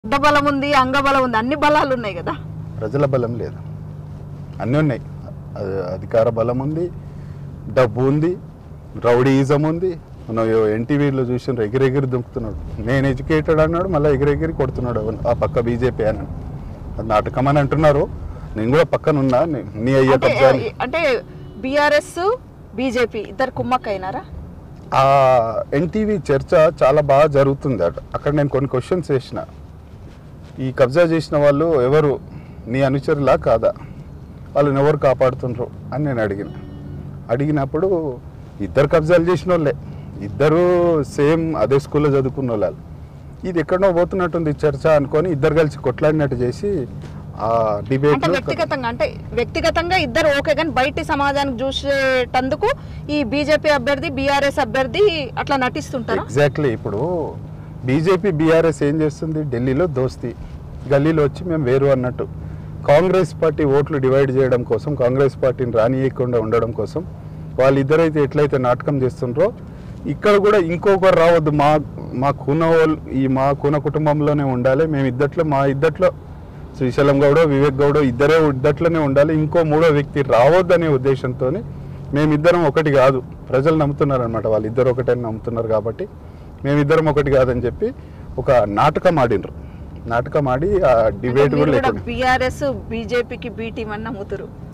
బలం ఉంది అంగబలం ఉంది అన్ని బలాలు ఉన్నాయి కదా ప్రజల బలం లేదు అన్నీ ఉన్నాయి అది అధికార బలం ఉంది డబ్బు ఉంది రౌడీయిజం ఉంది మనం ఎన్టీవీలో చూసిన ఎగిరెగిరి దుంకుతున్నాడు నేను ఎడ్యుకేటెడ్ అన్నాడు మళ్ళీ ఎగిరెగిరి కొడుతున్నాడు అవన్- ఆ పక్క బీజేపీ అని అది నాటకం అని అంటున్నారు నేను కూడా పక్కన ఉన్నా నీ- నీ అయ్యే అంటే కబ్జా అని. అంటే బీఆర్ఎస్ బీజేపీ ఇద్దరు కుమ్మక్క అయినారా ఆ ఎన్టీవీ చర్చ చాలా బాగా జరుగుతుంది అట అక్కడ నేను కొన్ని క్వశ్చన్స్ వేసిన ఈ కబ్జా చేసిన వాళ్ళు ఎవరు నీ అనుచరులా కాదా వాళ్ళని ఎవరు కాపాడుతుండ్రు అని నేను అడిగిన అడిగినప్పుడు ఇద్దరు కబ్జాలు చేసిన వాళ్ళే ఇద్దరు సేమ్ అదే స్కూల్లో చదువుకున్న వాళ్ళు ఇది ఎక్కడో పోతున్నట్టుంది చర్చ అనుకొని ఇద్దరు కలిసి కొట్లాడినట్టు చేసి ఆ అంటే డిబేట్ వ్యక్తిగతంగా అంటే వ్యక్తిగతంగా ఇద్దరు ఓకే కానీ బయటి సమాజానికి చూసేటందుకు ఈ బీజేపీ అభ్యర్థి బీఆర్ఎస్ అభ్యర్థి అట్లా నటిస్తుంటారా ఎగ్జాక్ట్లీ ఇప్పుడు బీజేపీ బీఆర్ఎస్ ఏం చేస్తుంది ఢిల్లీలో దోస్తీ గల్లీలో వచ్చి మేము వేరు అన్నట్టు కాంగ్రెస్ పార్టీ ఓట్లు డివైడ్ చేయడం కోసం కాంగ్రెస్ పార్టీని రానియకుండా ఉండడం కోసం వాళ్ళిద్దరైతే ఎట్లయితే నాటకం చేస్తుండ్రో ఇక్కడ కూడా ఇంకొకరు రావద్దు మా మా కూన వాళ్ళు ఈ మా కూన కుటుంబంలోనే ఉండాలి మేము ఇద్దట్లో మా ఇద్దట్లో శ్రీశైలం గౌడ వివేక్ గౌడ ఇద్దరే ఇద్దట్లోనే ఉండాలి ఇంకో మూడో వ్యక్తి రావద్దనే ఉద్దేశంతో మేమిద్దరం ఒకటి కాదు ప్రజలు నమ్ముతున్నారు అనమాట వాళ్ళిద్దరు ఒకటని నమ్ముతున్నారు కాబట్టి మేమిద్దరం ఒకటి కాదని చెప్పి ఒక నాటకం ఆడినరు నాటకం ఆడి ఆ డిబేట్ కూడా లేకుండా బీఆర్ఎస్ బీజేపీకి బీ టీం అని నమ్ముతారు